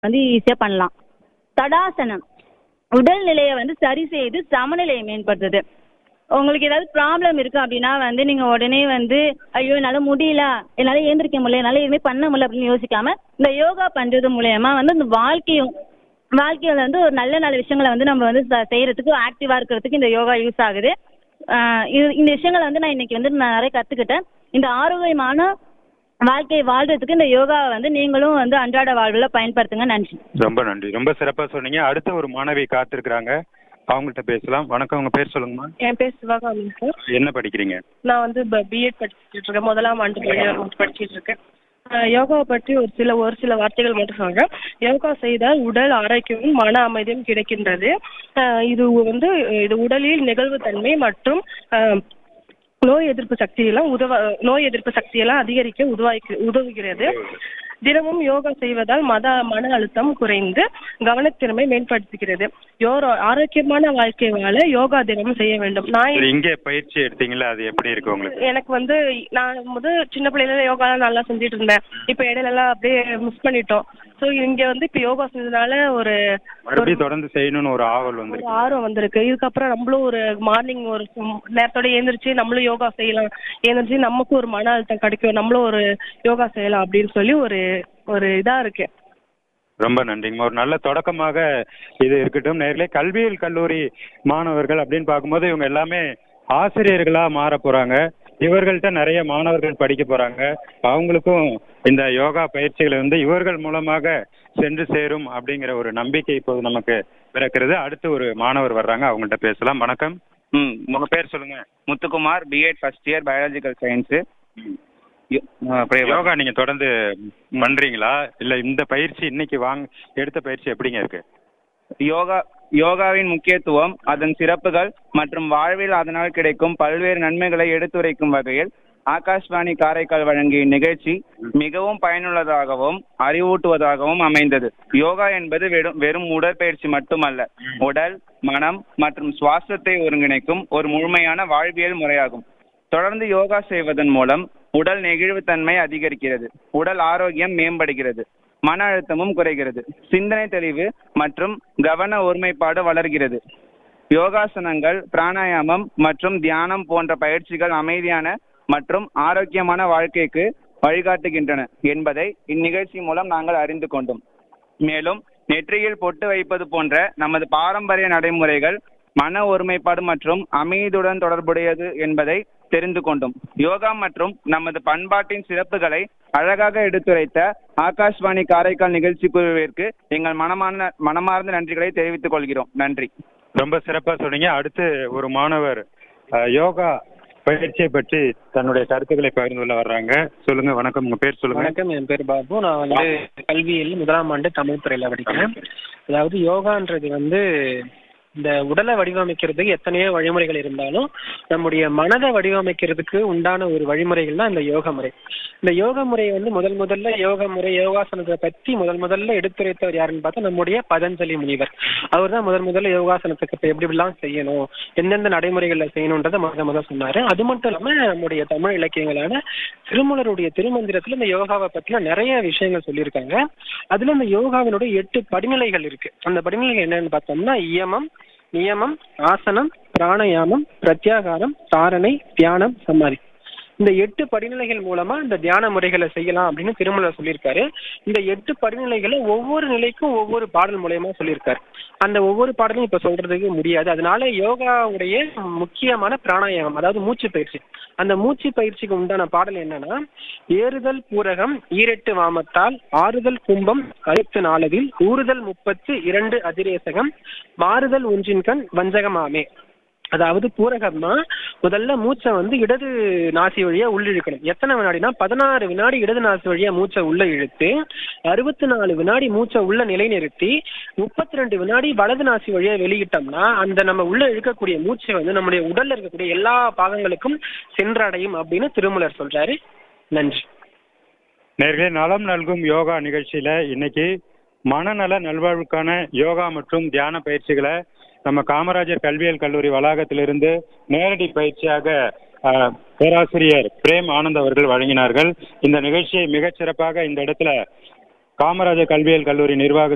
வந்து ஈஸியாக பண்ணலாம் தடாசனம் உடல் நிலையை வந்து சரி செய்து சமநிலையை மேம்படுத்துது உங்களுக்கு ஏதாவது ப்ராப்ளம் இருக்கு அப்படின்னா வந்து நீங்க உடனே வந்து ஐயோ என்னால முடியல என்னால ஏந்திரிக்க முடியல என்னால எதுவுமே பண்ண முடியல அப்படின்னு யோசிக்காம இந்த யோகா பண்றது மூலயமா வந்து இந்த வாழ்க்கையும் வாழ்க்கையில வந்து ஒரு நல்ல நல்ல விஷயங்களை வந்து நம்ம வந்து ச- செய்யறதுக்கு ஆக்டிவா இருக்கிறதுக்கு இந்த யோகா யூஸ் ஆகுது ஆஹ் இது இந்த விஷயங்களை வந்து நான் இன்னைக்கு வந்து நான் நிறைய கத்துக்கிட்டேன் இந்த ஆரோக்கியமான வாழ்க்கையை வாழ்றதுக்கு இந்த யோகாவை வந்து நீங்களும் வந்து அன்றாட வாழ்வில் பயன்படுத்துங்க நன்றி ரொம்ப நன்றி ரொம்ப சிறப்பா சொன்னீங்க அடுத்த ஒரு மாணவி காத்திருக்கிறாங்க அவங்கள்ட்ட பேசலாம் வணக்கம் உங்க பேர் சொல்லுங்கம்மா என் பேர் சிவகாமி சார் என்ன படிக்கிறீங்க நான் வந்து பிஎட் படிச்சுட்டு இருக்கேன் முதலாம் ஆண்டு படி- படிச்சிட்டு இருக்கேன் அஹ் யோகாவை பற்றி ஒரு சில ஒரு சில வார்த்தைகள் மட்டும் சொல்றேன் யோகா செய்தால் உடல் ஆரோக்கியமும் மன அமைதியும் கிடைக்கின்றது அஹ் இது வந்து இது உடலில் நிகழ்வுத்தன்மை மற்றும் அஹ், நோய் எதிர்ப்பு சக்தியெல்லாம் உதவ நோய் எதிர்ப்பு சக்தியெல்லாம் அதிகரிக்க உதவாய்க்கு உதவுகிறது தினமும் யோகா செய்வதால் மத மன அழுத்தம் குறைந்து கவனத்திறமை மேம்படுத்துகிறது யோரோ ஆரோக்கியமான வாழ்க்கை வாழ யோகா தினமும் செய்ய வேண்டும் நான் சரி, இங்கே பயிற்சி எடுத்தீங்களா அது எப்படி இருக்கு உங்களுக்கு எனக்கு வந்து நான் முத சின்ன பிள்ளைல யோகா நல்லா செஞ்சுட்டு இருந்தேன் இப்போ இடையில எல்லாம் அப்படியே மிஸ் பண்ணிட்டோம் ஸோ இங்க வந்து இப்போ யோகா செஞ்சதுனால ஒரு மறுபடியும் தொடர்ந்து செய்யணும்னு ஒரு ஆவல் ஒரு வந்து ஆர்வம் வந்திருக்கு இதுக்கப்புறம் நம்மளும் ஒரு மார்னிங் ஒரு சும்- நேரத்தோட எழுந்திரிச்சு நம்மளும் யோகா செய்யலாம் எழுந்திரிச்சு நமக்கும் ஒரு மன அழுத்தம் கிடைக்கும் நம்மளும் ஒரு யோகா செய்யலாம் அப்படின்னு சொல்லி ஒரு ஒரு இதா இருக்கு ரொம்ப நன்றிங்கம்மா ஒரு நல்ல தொடக்கமாக இது இருக்கட்டும் நேர்களே கல்வியியல் கல்லூரி மாணவர்கள் அப்படின்னு பார்க்கும்போது இவங்க எல்லாமே ஆசிரியர்களா மாற போறாங்க இவர்கள்ட்ட நிறைய மாணவர்கள் படிக்க போறாங்க அவங்களுக்கும் இந்த யோகா பயிற்சிகளை வந்து இவர்கள் மூலமாக சென்று சேரும் அப்படிங்கிற ஒரு நம்பிக்கை இப்போது நமக்கு பிறக்கிறது அடுத்து ஒரு மாணவர் வர்றாங்க அவங்கள்ட்ட பேசலாம் வணக்கம் ம் உங்க பேர் சொல்லுங்க Muthukumar B Ed first year biological science yoga நீங்க தொடர்ந்து பண்றீங்களா இல்ல இந்த பயிற்சி இன்னைக்கு வாங்க எடுத்த பயிற்சி எப்படிங்க இருக்கு யோகா யோகாவின் முக்கியத்துவம் அதன் சிறப்புகள் மற்றும் வாழ்வில் அதனால் கிடைக்கும் பல்வேறு நன்மைகளை எடுத்துரைக்கும் வகையில் ஆகாஷ்வாணி காரைக்கால் வழங்கிய நிகழ்ச்சி மிகவும் பயனுள்ளதாகவும் அறிவூட்டுவதாகவும் அமைந்தது யோகா என்பது வெறும் வெறும் உடற்பயிற்சி மட்டுமல்ல உடல் மனம் மற்றும் சுவாசத்தை ஒருங்கிணைக்கும் ஒரு முழுமையான வாழ்வியல் முறையாகும் தொடர்ந்து யோகா செய்வதன் மூலம் உடல் நெகிழ்வுத்தன்மை அதிகரிக்கிறது உடல் ஆரோக்கியம் மேம்படுகிறது மன அழுத்தமும் குறைகிறது சிந்தனை தெளிவு மற்றும் கவன ஒருமைப்பாடு வளர்கிறது யோகாசனங்கள் பிராணாயாமம் மற்றும் தியானம் போன்ற பயிற்சிகள் அமைதியான மற்றும் ஆரோக்கியமான வாழ்க்கைக்கு வழிகாட்டுகின்றன என்பதை இந்நிகழ்ச்சி மூலம் நாங்கள் அறிந்து கொண்டோம் மேலும் நெற்றியில் பொட்டு வைப்பது போன்ற நமது பாரம்பரிய நடைமுறைகள் மன ஒருமைப்பாடு மற்றும் அமைதியுடன் தொடர்புடையது என்பதை தெரிந்து கொண்டோம் யோகா மற்றும் நமது பண்பாட்டின் சிறப்புகளை அழகாக எடுத்துரைத்த ஆகாஷ்வாணி காரைக்கால் நிகழ்ச்சி குழுவிற்கு எங்கள் மனமான மனமார்ந்த நன்றிகளை தெரிவித்துக் கொள்கிறோம் நன்றி ரொம்ப சிறப்பா சொன்னீங்க அடுத்து ஒரு மாணவர் அஹ், யோகா பயிற்சியை பற்றி தன்னுடைய கருத்துக்களை பகிர்ந்து கொள்ள வர்றாங்க சொல்லுங்க வணக்கம் உங்க பேர் சொல்லுங்க வணக்கம் என் பேர் பாபு நான் வந்து கல்வியில் முதலாம் ஆண்டு தமிழ் துறையில படிக்கிறேன் அதாவது யோகான்றது வந்து இந்த உடலை வடிவமைக்கிறதுக்கு எத்தனையோ வழிமுறைகள் இருந்தாலும் நம்முடைய மனதை வடிவமைக்கிறதுக்கு உண்டான ஒரு வழிமுறைகள் தான் இந்த யோக முறை இந்த யோக முறையை வந்து முதல் முதல்ல யோக முறை யோகாசனத்தை பற்றி முதல் முதல்ல எடுத்துரைத்தவர் யாருன்னு பார்த்தா நம்முடைய பதஞ்சலி முனிவர் அவர் தான் முதல் முதல்ல யோகாசனத்துக்கு இப்ப எப்படி எப்படிலாம் செய்யணும் எந்தெந்த நடைமுறைகள்ல செய்யணுன்றதை முதல் முதல்ல சொன்னாரு அது மட்டும் இல்லாம நம்முடைய தமிழ் இலக்கியங்களான திருமலருடைய திருமந்திரத்துல இந்த யோகாவை பத்தின நிறைய விஷயங்கள் சொல்லியிருக்காங்க அதுல இந்த யோகாவினுடைய எட்டு படிநிலைகள் இருக்கு அந்த படிநிலைகள் என்னன்னு பார்த்தோம்னா இயமம் நியமம் ஆசனம் பிராணயாமம் பிரத்யாகாரம் தாரணை தியானம் சமாதி இந்த எட்டு படிநிலைகள் மூலமா இந்த தியான முறைகளை செய்யலாம் அப்படின்னு திருமலர் சொல்லியிருக்காரு இந்த எட்டு படிநிலைகளை ஒவ்வொரு நிலைக்கும் ஒவ்வொரு பாடல் மூலயமா சொல்லியிருக்காரு அந்த ஒவ்வொரு பாடலும் இப்ப சொல்றதுக்கு முடியாது அதனால யோகாவுடைய முக்கியமான பிராணாயாமம் அதாவது மூச்சு பயிற்சி அந்த மூச்சு பயிற்சிக்கு உண்டான பாடல் என்னன்னா ஏறுதல் பூரகம் ஈரெட்டு வாமத்தால் ஆறுதல் கும்பம் அழுத்து நாளவில் ஊறுதல் முப்பத்து இரண்டு அதிரேசகம் மாறுதல் ஒன்றின் கண் வஞ்சகமாமே அதாவது பூரகம்னா முதல்ல மூச்சை வந்து இடது நாசி வழியா உள்ள இழுக்கணும் எத்தனை வினாடினா பதினாறு வினாடி இடது நாசி வழியா மூச்சை உள்ள இழுத்து அறுபத்தி நாலு வினாடி மூச்சை உள்ள நிலைநிறுத்தி முப்பத்தி ரெண்டு வினாடி வலது நாசி வழியா வெளியிட்டோம்னா அந்த நம்ம உள்ள இழுக்கக்கூடிய மூச்சு வந்து நம்முடைய உடல்ல இருக்கக்கூடிய எல்லா பாகங்களுக்கும் சென்றடையும் அப்படின்னு திருமலர் சொல்றாரு நன்றி நேர்களே நலம் நல்கும் யோகா நிகழ்ச்சியில இன்னைக்கு மனநல நல்வாழ்வுக்கான யோகா மற்றும் தியான பயிற்சிகளை நம்ம காமராஜர் கல்வியியல் கல்லூரி வளாகத்திலிருந்து நேரடி பயிற்சியாக அஹ், பேராசிரியர் பிரேம் ஆனந்த் அவர்கள் வழங்கினார்கள் இந்த நிகழ்ச்சியை மிகச் சிறப்பாக இந்த இடத்துல காமராஜர் கல்வியியல் கல்லூரி நிர்வாக